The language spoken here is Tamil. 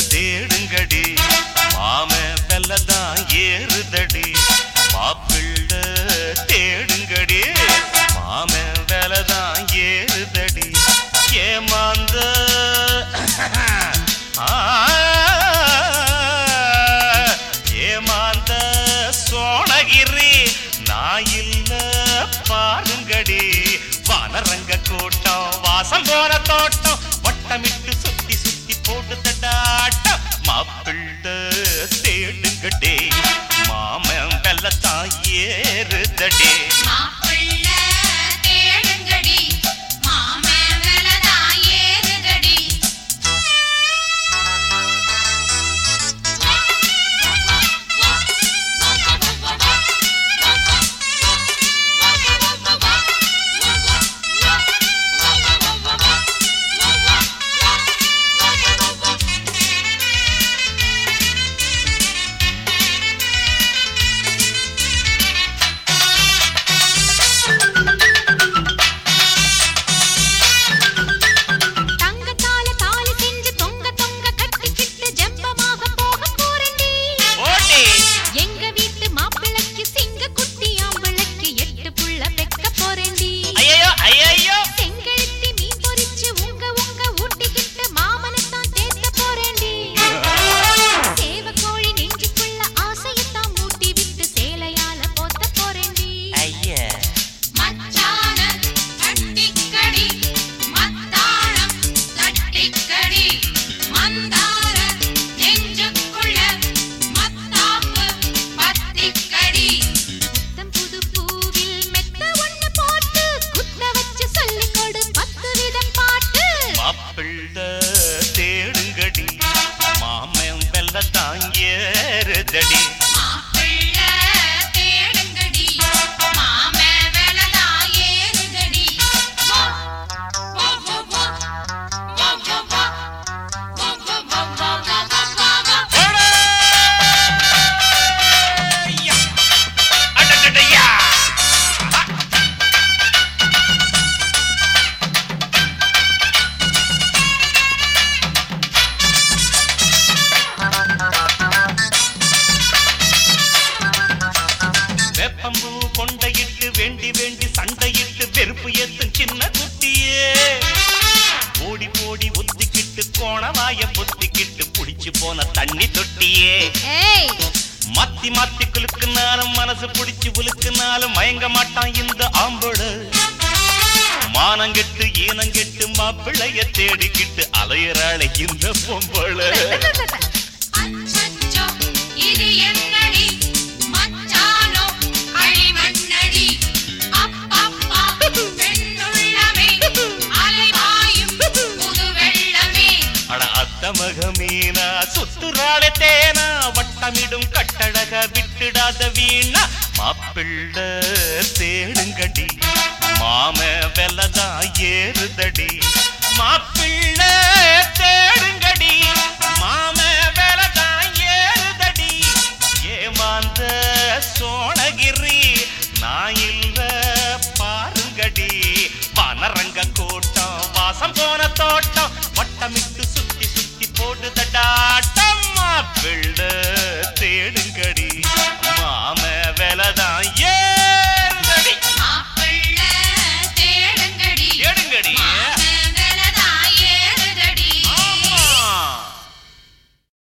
தேடுங்கடி மாம வெல்லதான் ஏறுதடி மாப்பிள்ள தேடுங்கடி மாம வெலதான் ஏறுதடி ஏமாந்த ஆ, ஏமாந்த சோழகிரி நான் இல்ல பாருங்கடி வானரங்க கூட்டம் வாசம் போற தோட்டம் வட்டமிட்டு சுத்தி சுத்தி போட்டு தட்டாட்டம் மாப்பிள்ள தேடுங்கடே மாமன் வெள்ளத்தான் ஏறுதடே மாப்பிள்ள தேடுங்கடி மாமன் வெலதான் ஏறுதடி தங்கத்தால தாலி செஞ்சு தொங்க தொங்க கட்டிக்கிட்டு ஜம்பமாக போக போறேன்டி ஓடி எங்க வீட்டு மாப்பிள்ளைக்கு சிங்க குட்டி ஆம்பிளைக்கு எட்டு புள்ள பெக்க போறேன்டி ஐயோ ஐயோ செங்கழுத்தி மீன் பொரிச்சு உங்க உங்க ஊட்டிக்கிட்டு மாமனைத்தான் தேத்த போறேன்டி சேவ கோழி நெஞ்சுக்குள்ள ஆசையத்தான் மூட்டி விட்டு சேலையால போத்த போறேன்டி ஐயா மச்சான தட்டிக்கடி மத்தாளம் தட்டிக்கடி மந்தார நெஞ்சுக்குள்ள மத்தாப்பு பத்திக்கடி புத்தம் புது பூவில் மெத்த ஒண்ணு போட்டு குத்த வச்சு சொல்லிக் கொடு பத்து விதம் பாட்டு மாப்பிள்ள தேடுங்கடி மாமன் வெள்ளத்தான் ஏறுதடி மாப்பிள்ள தேடுங்கடி மாமே வேலதான் ஏறுதடி வா வா வா வா வா வா வா வா வா வா வா வா வா வா ஐயா! அடடடய்யா! வேப்பம்பூ கொண்டையிட்டு வேண்டி வேண்டி சண்டையிட்டு வெறுப்பு ஏத்தும் சின்ன குட்டியே ஓடி போடி ஒத்திக்கிட்டு கோணவாய பொத்திக்கிட்டு புடிச்சு போன தண்ணி தொட்டியே ஏய் மாத்தி மாத்தி குலுக்குனாலும் மனசு பிடிச்சு உலுக்குனாலும் மயங்க மாட்டான் இந்த ஆம்பள மானங்கெட்டு ஈனங்கெட்டு மாப்பிள்ளைய தேடிக்கிட்டு அலையறாளை இந்த பொம்பள அச்சச்சோ இது என்னடி மச்சானோ அழிமண்ணடி அப்பப்பா பெண்ணுள்ளமே அலைபாயும் புது வெள்ளமே அட அத்தமக மீனா சுத்துறாளே தேனா வட்டமிடும் கட்டழக விட்டுடாத வீணா மாப்பிள்ள தேடுங்கடி மாம வெலதான் ஏறுதடி மாப்பிள்ள தேடுங்கடி